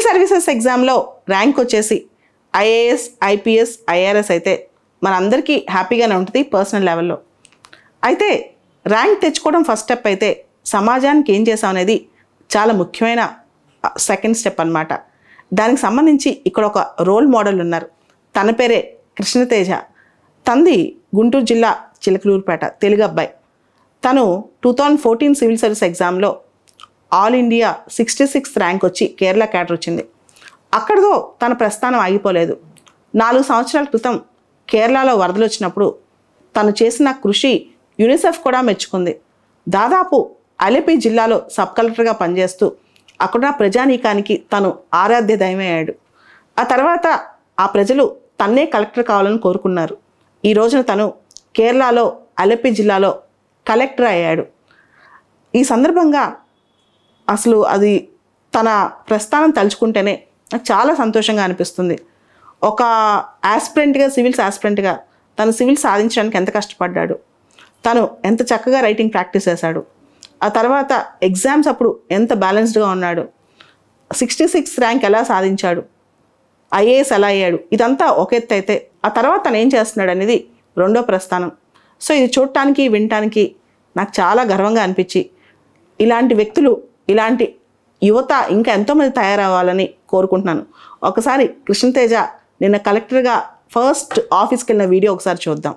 Services ఎగ్జామ్లో rank వచ్చేసి IAS IPS IRS అయితే మనందరికీ హ్యాపీగానే ఉంటుంది పర్సనల్ లెవెల్లో అయితే ర్యాంక్ తెచ్చుకోవడం ఫస్ట్ స్టెప్ అయితే సమాజానికి ఏం చేసాం అనేది చాలా ముఖ్యమైన సెకండ్ స్టెప్ అన్నమాట దానికి సంబంధించి ఇక్కడ ఒక రోల్ మోడల్ ఉన్నారు తన పేరే కృష్ణతేజ తంది గుంటూరు జిల్లా చిలకలూరుపేట తెలుగు అబ్బాయి తను two thousand fourteen civil service ఎగ్జామ్లో all India sixty sixth rank వచ్చి కేరళ క్యాడర్ వచ్చింది అక్కడితో తన ప్రస్థానం ఆగిపోలేదు నాలుగు సంవత్సరాల క్రితం కేరళలో వరదలు వచ్చినప్పుడు తను చేసిన కృషి యునిసెఫ్ కూడా మెచ్చుకుంది దాదాపు అలెపి జిల్లాలో సబ్ కలెక్టర్గా పనిచేస్తూ అక్కడున్న ప్రజానీకానికి తను ఆరాధ్య దయమయ్యాడు ఆ తర్వాత ఆ ప్రజలు తన్నే కలెక్టర్ కావాలని కోరుకున్నారు ఈ రోజున తను కేరళలో అలెపి జిల్లాలో కలెక్టర్ అయ్యాడు ఈ సందర్భంగా అసలు అది తన ప్రస్థానం తలుచుకుంటేనే నాకు చాలా సంతోషంగా అనిపిస్తుంది ఒక ఆస్పిరెంట్గా సివిల్స్ ఆస్పిరెంట్గా తను సివిల్ సాధించడానికి ఎంత కష్టపడ్డాడు తను ఎంత చక్కగా రైటింగ్ ప్రాక్టీస్ చేశాడు ఆ తర్వాత ఎగ్జామ్స్ అప్పుడు ఎంత బ్యాలెన్స్డ్గా ఉన్నాడు సిక్స్టీ సిక్స్ ర్యాంక్ ఎలా సాధించాడు ఐఏఎస్ ఎలా అయ్యాడు ఇదంతా ఒక ఎత్తు అయితే ఆ తర్వాత తను ఏం చేస్తున్నాడు అనేది రెండో ప్రస్థానం సో ఇది చూడటానికి వినటానికి నాకు చాలా గర్వంగా అనిపించి ఇలాంటి వ్యక్తులు ఇలాంటి యువత ఇంకా ఎంతోమంది తయారవ్వాలని కోరుకుంటున్నాను ఒకసారి కృష్ణతేజ నిన్న కలెక్టర్గా ఫస్ట్ ఆఫీస్కి వెళ్ళిన వీడియో ఒకసారి చూద్దాం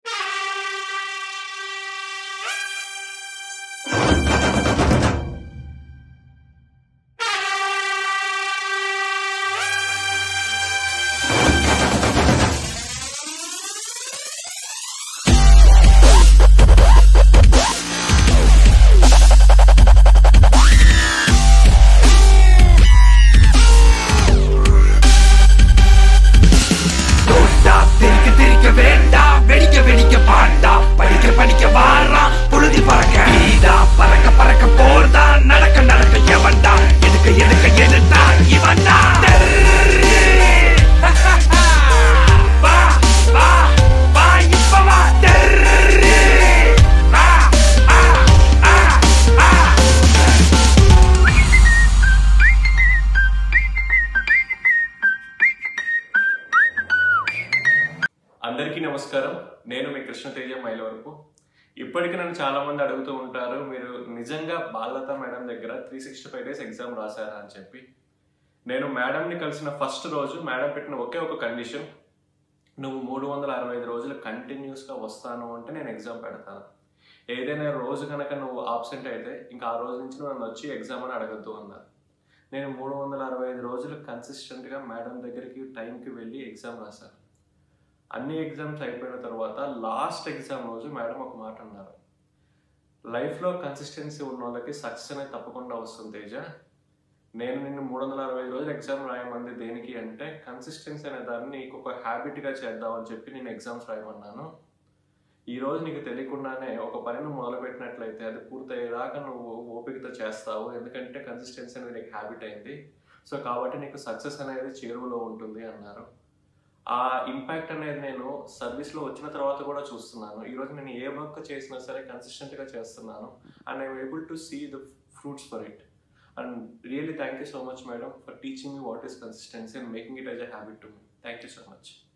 தோட்டா திரிக்க திரிக்க வேண்டாம் வெடிக்க வெடிக்க பாண்டா படிக்க படிக்க வாரா புழுதி பறக்க நீதா பறக்க பறக்க போர்தா நடக்க நடக்க எவன்டா எதுக்க எதுக்க எதுடா இவன்டா வா வா வா இப்ப வா டெர்ரி. வா, ஆ, ஆ, ஆ. అందరికీ నమస్కారం నేను మీ కృష్ణతేజ మైలవరపు ఇప్పటికి నన్ను చాలా మంది అడుగుతూ ఉంటారు మీరు నిజంగా బాలత మేడం దగ్గర three sixty five days exam రాశారా అని చెప్పి నేను మేడంని కలిసిన ఫస్ట్ రోజు మేడం పెట్టిన ఒకే ఒక కండిషన్ నువ్వు మూడు వందల అరవై ఐదు రోజులు కంటిన్యూస్గా వస్తాను అంటే నేను ఎగ్జామ్ పెడతాను ఏదైనా రోజు కనుక నువ్వు ఆబ్సెంట్ అయితే ఇంకా ఆ రోజు నుంచి నువ్వు నన్ను వచ్చి ఎగ్జామ్ అని అడగద్దు అన్నారు నేను మూడు వందల అరవై ఐదు రోజులు కన్సిస్టెంట్గా మేడం దగ్గరికి టైంకి వెళ్ళి ఎగ్జామ్ రాశాను అన్ని ఎగ్జామ్స్ అయిపోయిన తర్వాత లాస్ట్ ఎగ్జామ్ రోజు మేడం ఒక మాట అన్నారు లైఫ్లో కన్సిస్టెన్సీ ఉన్న వాళ్ళకి సక్సెస్ అనేది తప్పకుండా వస్తుంది తేజ నేను నిన్ను మూడు వందల అరవై ఐదు రోజులు ఎగ్జామ్ రాయమంది దేనికి అంటే కన్సిస్టెన్సీ అనే దాన్ని నీకు ఒక హ్యాబిట్గా చేద్దామని చెప్పి నేను ఎగ్జామ్స్ రాయమన్నాను ఈ రోజు నీకు తెలియకుండానే ఒక పనిని మొదలుపెట్టినట్లయితే అది పూర్తయ్యేదాకా నువ్వు ఓపికతో చేస్తావు ఎందుకంటే కన్సిస్టెన్సీ అనేది నీకు హ్యాబిట్ అయింది సో కాబట్టి నీకు సక్సెస్ అనేది చేరువలో ఉంటుంది అన్నారు ఆ ఇంపాక్ట్ అనేది నేను సర్వీస్లో వచ్చిన తర్వాత కూడా చూస్తున్నాను ఈరోజు నేను ఏ వర్క్ చేసినా సరే కన్సిస్టెంట్గా చేస్తున్నాను and I'm able to see the fruits for it and really thank you so much madam for teaching me what is consistency and making it as a habit to me thank you so much